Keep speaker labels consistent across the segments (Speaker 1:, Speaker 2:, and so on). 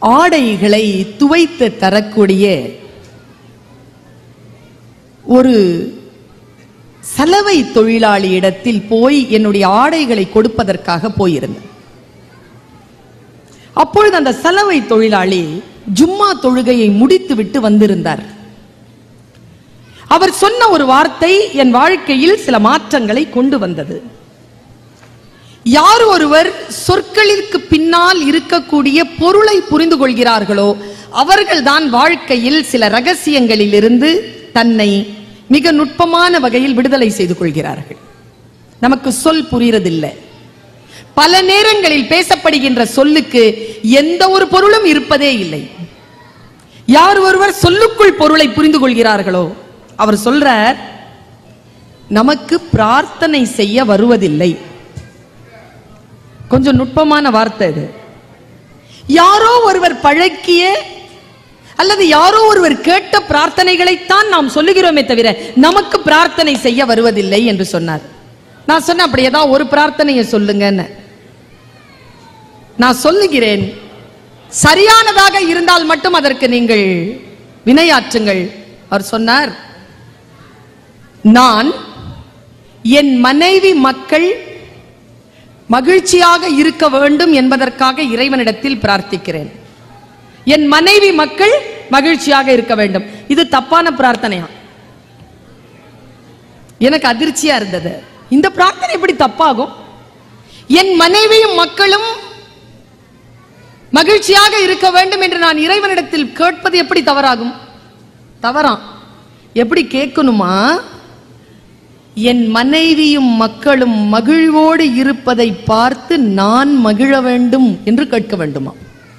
Speaker 1: ஆடைகளை துவைத்து தரக்கூடிய ஒரு சலவை தொழிலாளி இடத்தில் போய் என்னுடைய ஆடைகளை கொடுப்பதற்காக போயிருந்தேன் அப்பொழுது அந்த சலவை தொழிலாளி ஜும்மா தொழுகையை முடித்து விட்டு வந்திருந்தார் அவர் சொன்ன ஒரு வார்த்தை என் வாழ்க்கையில் சில மாற்றங்களை கொண்டு வந்தது யார் ஒருவர் சொற்களிற்கு பின்னால் இருக்கக்கூடிய பொருளை புரிந்து கொள்கிறார்களோ அவர்கள்தான் வாழ்க்கையில் சில ரகசியங்களில் இருந்து தன்னை மிக நுட்பமான வகையில் விடுதலை செய்து கொள்கிறார்கள் நமக்கு சொல் புரியறதில்லை பல நேரங்களில் பேசப்படுகின்ற சொல்லுக்கு எந்த ஒரு பொருளும் இருப்பதே இல்லை யார் ஒருவர் சொல்லுக்குள் பொருளை புரிந்து கொள்கிறார்களோ அவர் சொல்றார் நமக்கு பிரார்த்தனை செய்ய வருவதில்லை கொஞ்சம் நுட்பமான வார்த்தை இது யாரோ ஒருவர் பழக்கிய அல்லது யாரோ ஒருவர் கேட்ட பிரார்த்தனைகளைத்தான் நாம் சொல்லுகிறோமே தவிர நமக்கு பிரார்த்தனை செய்ய வருவதில்லை என்று சொன்னார் நான் சொன்னேன் அப்படி ஏதாவது ஒரு பிரார்த்தனையை சொல்லுங்கன்னு நான் சொல்லுகிறேன் சரியானதாக இருந்தால் மட்டும் அதற்கு நீங்கள் வினையாற்றுங்கள் அவர் சொன்னார் நான் என் மனைவி மக்கள் மகிழ்ச்சியாக இருக்க வேண்டும் என்பதற்காக இறைவனிடத்தில் பிரார்த்திக்கிறேன் என் மனைவி மக்கள் மகிழ்ச்சியாக இருக்க வேண்டும் இது தப்பான பிரார்த்தனையா எனக்கு அதிர்ச்சியா இருந்தது இந்த பிரார்த்தனை எப்படி தப்பாகும் என் மனைவியும் மக்களும் மகிழ்ச்சியாக இருக்க வேண்டும் என்று நான் இறைவனிடத்தில் கேட்பது எப்படி தவறாகும் தவறாம் எப்படி கேட்கணுமா என் மனைவியும் மக்களும் மகிழ்வோடு இருப்பதை பார்த்து நான் மகிழ வேண்டும் என்று கேட்க வேண்டுமா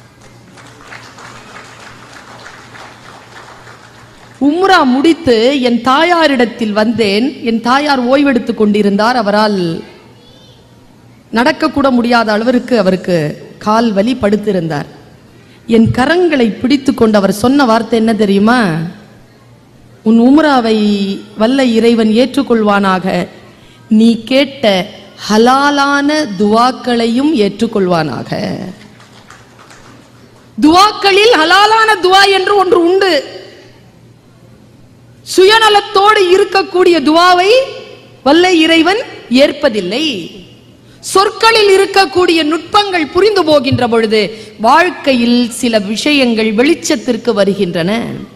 Speaker 1: உம்ரா முடித்து என் தாயாரிடத்தில் வந்தேன் என் தாயார் ஓய்வெடுத்துக் கொண்டிருந்தார் அவரால் நடக்கக்கூட முடியாத அளவிற்கு அவருக்கு கால் வலி படுத்திருந்தார் என் கரங்களை பிடித்து கொண்டு அவர் சொன்ன வார்த்தை என்ன தெரியுமா உன் உம்ராவை வல்ல இறைவன் ஏற்றுக்கொள்வானாக நீ கேட்ட ஹலாலான துவாக்களையும் ஏற்றுக்கொள்வானாக துவாக்களில் ஹலாலான துவா என்று ஒன்று உண்டு சுயநலத்தோடு இருக்கக்கூடிய துவாவை வல்ல இறைவன் ஏற்பதில்லை சொற்களில் இருக்கக்கூடிய நுட்பங்கள் புரிந்து போகின்ற பொழுது வாழ்க்கையில் சில விஷயங்கள் வெளிச்சத்திற்கு வருகின்றன